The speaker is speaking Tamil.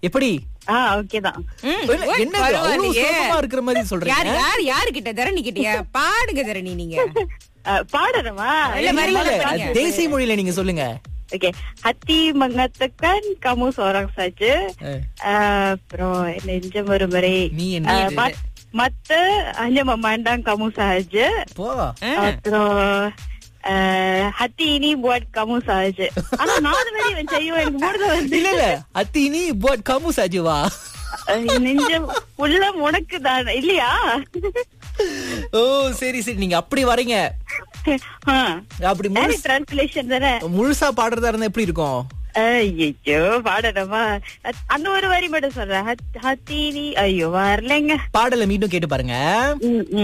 எப்படி ஆ ஓகே தான் ம், என்ன ஓய், என்னது அவ்வளவு பரவாயில்லையே. சுலபமா இருக்கிற மாதிரி யாரு சொல்றீங்க யாரு யாரு கிட்ட தரணி கிட்டயா பாடுங்க தரணி நீங்க அஹ், பாடணுமா இல்ல, இல்ல, வரி இல்ல, வரி இல்ல, பாருங்க. தேசிய மொழியில நீங்க சொல்லுங்க okay hati mengatakan kamu seorang saja Eh. uh, அப்புறம் நெஞ்சம் ஒரு முறை நீ என்ன Uh, இது? mat- mata hanya memandang kamu sahaja போ ஆ. அப்புறம் uh, hati ini buat kamu sahaja ஆனா நாலு வரி வந்து ஐயோ எனக்கு மூடுத வந்து இல்ல இல்ல அத்தினி பட் கமு சாஜுவா அஹ், நெஞ்சம் உள்ளம் உனக்கு தான் இல்லையா ஓ சரி சரி நீங்க அப்படி வரீங்க அப்படி முழு- டிரான்ஸ்லேஷன் தானே முழுசா பாடுறதா இருந்தா எப்படி இருக்கும் ஐயோ பாடணுமா அ- அந்த ஒரு வரி மட்டும் சொல்றேன் ஹத்- ஹத்தினி ஐயோ வரலைங்க பாடலை மீண்டும் கேட்டு பாருங்க ம், ம்.